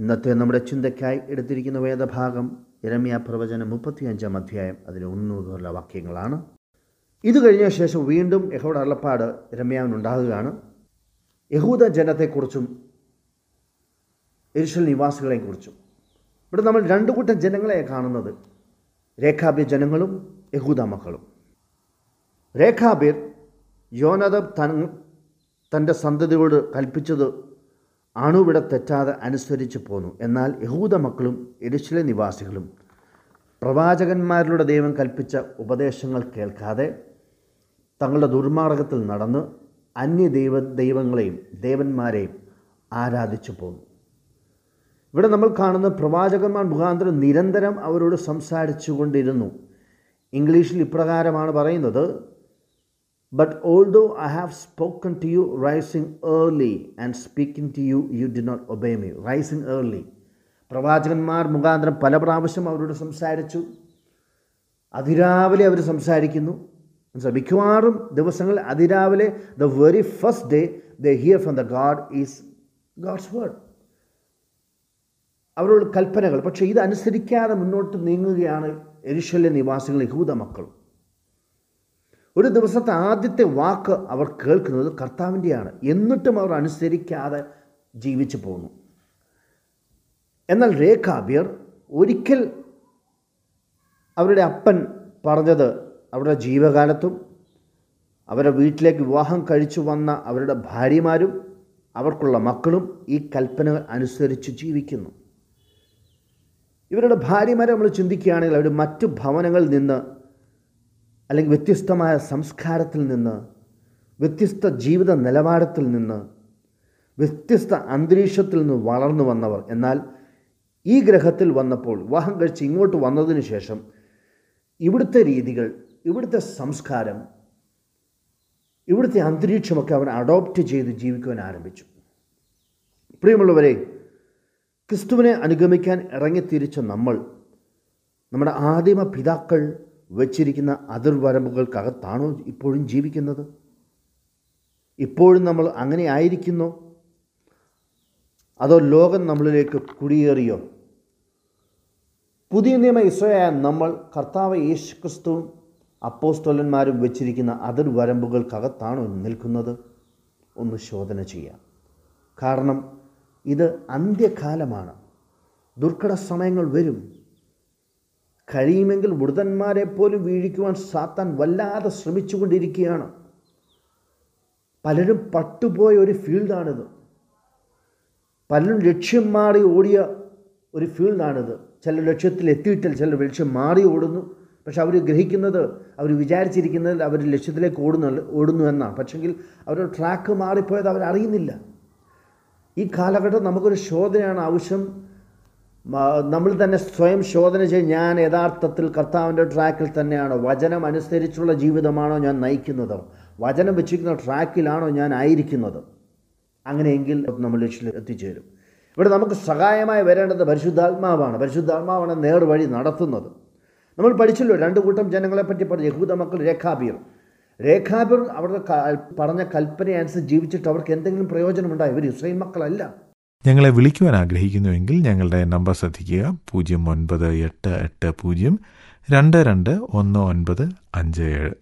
ഇന്നത്തെ നമ്മുടെ ചിന്തയ്ക്കായി എടുത്തിരിക്കുന്ന വേദഭാഗം ഇരമ്യ പ്രവചനം മുപ്പത്തിയഞ്ചാം അധ്യായം അതിലെ ഒന്ന് മുതലുള്ള വാക്യങ്ങളാണ് ഇത് കഴിഞ്ഞ ശേഷം വീണ്ടും യഹോയുടെ അള്ളപ്പാട് ഇരമ്യാവിനുണ്ടാകുകയാണ് യഹൂദ ജനത്തെക്കുറിച്ചും എരിശൽ നിവാസികളെക്കുറിച്ചും ഇവിടെ നമ്മൾ രണ്ടു കൂട്ടം ജനങ്ങളെ കാണുന്നത് രേഖാബിർ ജനങ്ങളും യഹൂദ മക്കളും രേഖാബിർ യോനദബ് തൻ തൻ്റെ സന്തതിയോട് കൽപ്പിച്ചത് അണുവിട തെറ്റാതെ അനുസരിച്ച് പോന്നു എന്നാൽ യഹൂദ മക്കളും എരിശിലെ നിവാസികളും പ്രവാചകന്മാരിലൂടെ ദൈവം കൽപ്പിച്ച ഉപദേശങ്ങൾ കേൾക്കാതെ തങ്ങളുടെ ദുർമാർഗത്തിൽ നടന്ന് അന്യ ദൈവ ദൈവങ്ങളെയും ദേവന്മാരെയും ആരാധിച്ചു പോന്നു ഇവിടെ നമ്മൾ കാണുന്ന പ്രവാചകന്മാർ മുഖാന്തരം നിരന്തരം അവരോട് സംസാരിച്ചു കൊണ്ടിരുന്നു ഇംഗ്ലീഷിൽ ഇപ്രകാരമാണ് പറയുന്നത് but although I have spoken to you rising early and speaking to you you did not obey me rising early പ്രവാചകന്മാർ മുഖാന്തരം പല പ്രാവശ്യം അവരോട് സംസാരിച്ചു അതിരാവിലെ അവർ സംസാരിക്കുന്നു മനസ്സിലായി മിക്കവാറും ദിവസങ്ങളിൽ അതിരാവിലെ the very first day the hear from the God is God's word അവരുടെ കൽപ്പനകൾ പക്ഷേ ഇതനുസരിക്കാതെ മുന്നോട്ട് നീങ്ങുകയാണ് എരിശല്യ നിവാസികൾ യഹൂദ മക്കൾ ഒരു ദിവസത്തെ ആദ്യത്തെ വാക്ക് അവർ കേൾക്കുന്നത് കർത്താവിൻ്റെയാണ് എന്നിട്ടും അവർ അനുസരിക്കാതെ ജീവിച്ചു പോകുന്നു എന്നാൽ രേഖാബ്യർ ഒരിക്കൽ അവരുടെ അപ്പൻ പറഞ്ഞത് അവരുടെ ജീവകാലത്തും അവരുടെ വീട്ടിലേക്ക് വിവാഹം കഴിച്ചു വന്ന അവരുടെ ഭാര്യമാരും അവർക്കുള്ള മക്കളും ഈ കൽപ്പനകൾ അനുസരിച്ച് ജീവിക്കുന്നു ഇവരുടെ ഭാര്യമാരെ നമ്മൾ ചിന്തിക്കുകയാണെങ്കിൽ അവർ മറ്റു ഭവനങ്ങളിൽ നിന്ന് അല്ലെങ്കിൽ വ്യത്യസ്തമായ സംസ്കാരത്തിൽ നിന്ന് വ്യത്യസ്ത ജീവിത നിലവാരത്തിൽ നിന്ന് വ്യത്യസ്ത അന്തരീക്ഷത്തിൽ നിന്ന് വളർന്നു വന്നവർ എന്നാൽ ഈ ഗ്രഹത്തിൽ വന്നപ്പോൾ വിവാഹം കഴിച്ച് ഇങ്ങോട്ട് വന്നതിന് ശേഷം ഇവിടുത്തെ രീതികൾ ഇവിടുത്തെ സംസ്കാരം ഇവിടുത്തെ അന്തരീക്ഷമൊക്കെ അവൻ അഡോപ്റ്റ് ചെയ്ത് ജീവിക്കുവാൻ ആരംഭിച്ചു പ്രിയമുള്ളവരെ ക്രിസ്തുവിനെ അനുഗമിക്കാൻ ഇറങ്ങിത്തിരിച്ച നമ്മൾ നമ്മുടെ ആദിമ പിതാക്കൾ വച്ചിരിക്കുന്ന അതിർവരമ്പുകൾക്കകത്താണോ ഇപ്പോഴും ജീവിക്കുന്നത് ഇപ്പോഴും നമ്മൾ അങ്ങനെ ആയിരിക്കുന്നോ അതോ ലോകം നമ്മളിലേക്ക് കുടിയേറിയോ പുതിയ നിയമ ഇസ്രയായ നമ്മൾ കർത്താവ് യേശു ക്രിസ്തുവും അപ്പോസ്തോലന്മാരും വെച്ചിരിക്കുന്ന അതിർവരമ്പുകൾക്കകത്താണോ നിൽക്കുന്നത് ഒന്ന് ശോധന ചെയ്യാം കാരണം ഇത് അന്ത്യകാലമാണ് ദുർഘട സമയങ്ങൾ വരും കഴിയുമെങ്കിൽ വൃതന്മാരെ പോലും വീഴിക്കുവാൻ സാത്താൻ വല്ലാതെ ശ്രമിച്ചുകൊണ്ടിരിക്കുകയാണ് പലരും പട്ടുപോയ ഒരു ഫീൽഡാണിത് പലരും ലക്ഷ്യം മാറി ഓടിയ ഒരു ഫീൽഡാണിത് ചില ലക്ഷ്യത്തിൽ എത്തിയിട്ടില്ല ചില ലക്ഷ്യം മാറി ഓടുന്നു പക്ഷെ അവർ ഗ്രഹിക്കുന്നത് അവർ വിചാരിച്ചിരിക്കുന്നത് അവർ ലക്ഷ്യത്തിലേക്ക് ഓടുന്നു ഓടുന്നു എന്നാണ് പക്ഷെങ്കിൽ അവരുടെ ട്രാക്ക് മാറിപ്പോയത് അവരറിയുന്നില്ല ഈ കാലഘട്ടം നമുക്കൊരു ശോധനയാണ് ആവശ്യം നമ്മൾ തന്നെ സ്വയം ശോധന ചെയ്ത് ഞാൻ യഥാർത്ഥത്തിൽ കർത്താവിൻ്റെ ട്രാക്കിൽ തന്നെയാണോ വചനം അനുസരിച്ചുള്ള ജീവിതമാണോ ഞാൻ നയിക്കുന്നത് വചനം വെച്ചിരിക്കുന്ന ട്രാക്കിലാണോ ഞാൻ ആയിരിക്കുന്നത് അങ്ങനെയെങ്കിൽ നമ്മൾ ലക്ഷ്യത്തിൽ എത്തിച്ചേരും ഇവിടെ നമുക്ക് സഹായമായി വരേണ്ടത് പരിശുദ്ധാത്മാവാണ് പരിശുദ്ധാത്മാവാണ് നേർവഴി നടത്തുന്നത് നമ്മൾ പഠിച്ചല്ലോ രണ്ട് കൂട്ടം ജനങ്ങളെ പറ്റി പറഞ്ഞു യഹൂദ മക്കൾ രേഖാബീർ രേഖാബിർ അവരുടെ പറഞ്ഞ കൽപ്പനയനുസരിച്ച് ജീവിച്ചിട്ട് അവർക്ക് എന്തെങ്കിലും പ്രയോജനമുണ്ടായി ഇവർ ഇസ്രയേൽ മക്കളല്ല ഞങ്ങളെ വിളിക്കുവാൻ ആഗ്രഹിക്കുന്നുവെങ്കിൽ ഞങ്ങളുടെ നമ്പർ ശ്രദ്ധിക്കുക പൂജ്യം ഒൻപത് എട്ട് എട്ട് പൂജ്യം രണ്ട് രണ്ട് ഒന്ന് ഒൻപത് അഞ്ച് ഏഴ്